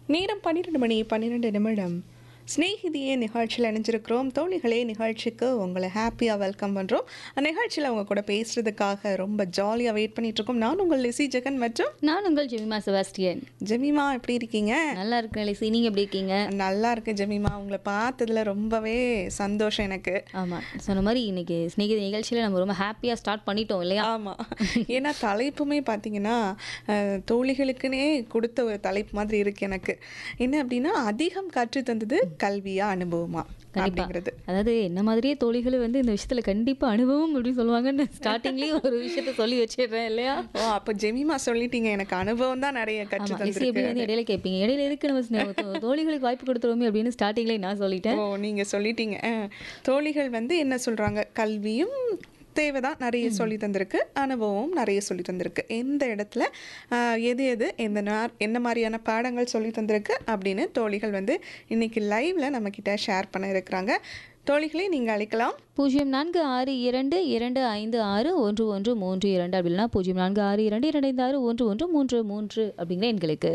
நேரம் பன்னிரெண்டு மணி பன்னிரெண்டு நிமிடம் ஸ்நேகிதியே நிகழ்ச்சியில் இணைஞ்சிருக்கிறோம் தோழிகளே நிகழ்ச்சிக்கு உங்களை ஹாப்பியாக வெல்கம் பண்ணுறோம் நிகழ்ச்சியில் அவங்க கூட பேசுகிறதுக்காக ரொம்ப ஜாலியாக வெயிட் பண்ணிட்டு இருக்கோம் நான் உங்கள் லிசி ஜெகன் மற்றும் நான் உங்கள் ஜெமிமா செபாஸ்டியன் ஜெமிமா எப்படி இருக்கீங்க நல்லா இருக்கேன் லிசி நீங்க எப்படி இருக்கீங்க நல்லா இருக்கு ஜெமிமா உங்களை பார்த்ததுல ரொம்பவே சந்தோஷம் எனக்கு ஆமா சொன்ன மாதிரி இன்னைக்கு ஸ்நேகித நிகழ்ச்சியில நம்ம ரொம்ப ஹாப்பியா ஸ்டார்ட் பண்ணிட்டோம் இல்லையா ஆமாம் ஏன்னா தலைப்புமே பார்த்தீங்கன்னா அஹ், தோழிகளுக்குனே கொடுத்த ஒரு தலைப்பு மாதிரி இருக்கு எனக்கு என்ன அப்படின்னா அதிகம் கற்று தந்தது கல்வியா அனுபவமா அப்படிங்கிறது அதாவது என்ன மாதிரியே தோழிகள் வந்து இந்த விஷயத்துல கண்டிப்பா அனுபவம் அப்படின்னு சொல்லுவாங்கன்னு ஸ்டார்டிங்லயே ஒரு விஷயத்த சொல்லி வச்சிடுறேன் இல்லையா ஓ அப்போ ஜெமிமா சொல்லிட்டீங்க எனக்கு அனுபவம் தான் நிறைய கற்று ஆமா லிசி தந்திருக்கு எப்படி வந்து இடையில கேட்பீங்க இடையில இருக்கு நம்ம ஸ்னே- தோ- தோழிகளுக்கு வாய்ப்பு கொடுத்துருவோமே அப்படின்னு ஸ்டார்டிங்லேயே நான் சொல்லிட்டேன் ஓ நீங்க சொல்லிட்டீங்க அஹ், தோழிகள் வந்து என்ன சொல்றாங்க கல்வியும் தேவைதான் நிறைய சொல்லி தந்திருக்கு அனுபவம் நிறைய சொல்லி தந்திருக்கு எந்த இடத்துல அஹ், எது எது எந்த நார் என்ன மாதிரியான பாடங்கள் சொல்லி தந்திருக்கு அப்படின்னு தோழிகள் வந்து இன்னைக்கு லைவ்ல நம்ம கிட்ட ஷேர் பண்ண இருக்கிறாங்க தோழிகளை நீங்க அழைக்கலாம் பூஜ்ஜியம் நான்கு ஆறு இரண்டு இரண்டு ஐந்து ஆறு ஒன்று ஒன்று மூன்று இரண்டு அப்படின்னா பூஜ்ஜியம் நான்கு ஆறு இரண்டு இரண்டு ஐந்து ஆறு ஒன்று ஒன்று மூன்று மூன்று அப்படிங்கிற எண்களுக்கு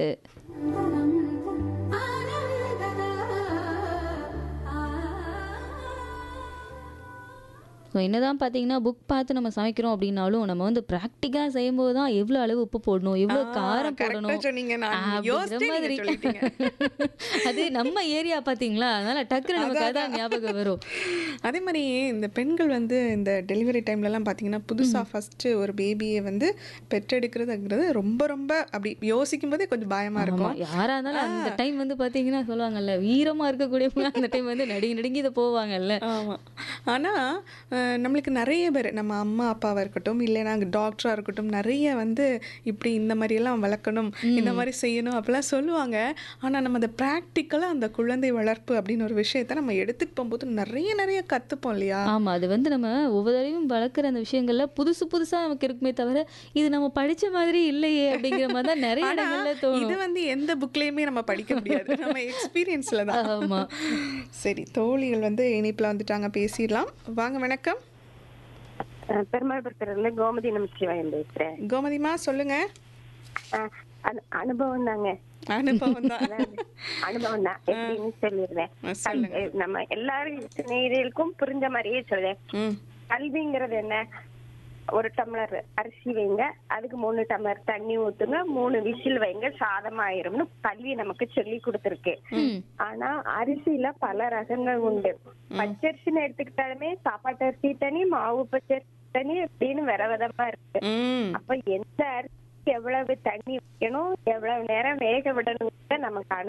ஸோ என்னதான் பார்த்தீங்கன்னா புக் பார்த்து நம்ம சமைக்கிறோம் அப்படின்னாலும் நம்ம வந்து ப்ராக்டிக்காக செய்யும்போது தான் எவ்வளோ அளவு உப்பு போடணும் எவ்வளோ காரம் correct ஆ போடணும் சொன்னீங்க. நான் அப்படிங்கிற யோசிச்சே நீங்க மாதிரி சொல்லிட்டீங்க. அது நம்ம ஏரியா பார்த்தீங்களா அதனால டக்குன்னு நமக்கு அதான் ஞாபகம் வரும் அதே மாதிரி இந்த பெண்கள் வந்து இந்த டெலிவரி டைம்லலாம் பார்த்தீங்கன்னா புதுசாக ஃபஸ்ட்டு ஒரு பேபியை வந்து பெற்றெடுக்கிறதுங்கிறது ரொம்ப ரொம்ப அப்படி யோசிக்கும் போதே கொஞ்சம் பயமாக ஆமா இருக்கும் யாரா இருந்தாலும் அந்த டைம் வந்து பாத்தீங்கன்னா சொல்லுவாங்கல்ல வீரமா இருக்கக்கூடியவங்க அந்த டைம் வந்து நடுங்கி நடுங்கி இதை போவாங்கல்ல ஆமாம் ஆனால் நம்மளுக்கு நிறைய பேர் நம்ம அம்மா அப்பாவாக இருக்கட்டும் இல்லை நாங்கள் டாக்டராக இருக்கட்டும் நிறைய வந்து இப்படி இந்த மாதிரியெல்லாம் வளர்க்கணும் இந்த மாதிரி செய்யணும் அப்படிலாம் சொல்லுவாங்க ஆனால் நம்ம அதை ப்ராக்டிக்கலாக அந்த குழந்தை வளர்ப்பு அப்படின்னு ஒரு விஷயத்தை நம்ம எடுத்துகிட்டு போகும்போது நிறைய நிறைய கற்றுப்போம் இல்லையா ஆமா அது வந்து நம்ம ஒவ்வொரு தடவையும் வளர்க்குற அந்த விஷயங்கள்ல புதுசு புதுசா நமக்கு இருக்குமே தவிர இது நம்ம படிச்ச மாதிரி இல்லையே அப்படிங்கிற மாதிரி தான் நிறைய ஆனா, இடங்கள்ல இது தோணும் வந்து எந்த புக்லேயுமே நம்ம படிக்க முடியாது நம்ம எக்ஸ்பீரியன்ஸில் தான் ஆமா சரி தோழிகள் வந்து இணைப்பில் வந்துட்டாங்க பேசிடலாம் வாங்க வணக்கம் அஹ் பெருமாள்புரத்துல கோமதி நமச்சிவாயம் பேசுறேன் கோமதிமா சொல்லுங்க அஹ் அனு- அனுபவம் தாங்க அனுபவம் தான் அனுபவம் தான் எப்படின்னு சொல்லிடுறேன் ஆ, சொல்லுங்க. கல்- நம்ம எல்லாரும் சிநேகிதர்களுக்கும் புரிஞ்ச மாதிரியே சொல்றேன் ம் கல்விங்கிறது என்ன ஒரு டம்ளர் அரிசி வைங்க அதுக்கு மூணு டம்ளர் தண்ணி ஊத்துங்க மூணு விசில் வைங்க சாதம் ஆயிரும்னு கல்வி நமக்கு சொல்லி கொடுத்துருக்கு ஆனா அரிசியில பல ரகங்கள் உண்டு பச்சரிசின்னு எடுத்துக்கிட்டாலுமே சாப்பாட்டு அரிசி தனி மாவு பச்சரிசி தனி அப்படின்னு வித விதமா இருக்கு ம் அப்ப எந்த அரிசிக்கு எவ்வளவு தண்ணி வைக்கணும் எவ்வளவு நேரம் வேக விடணும் நமக்கு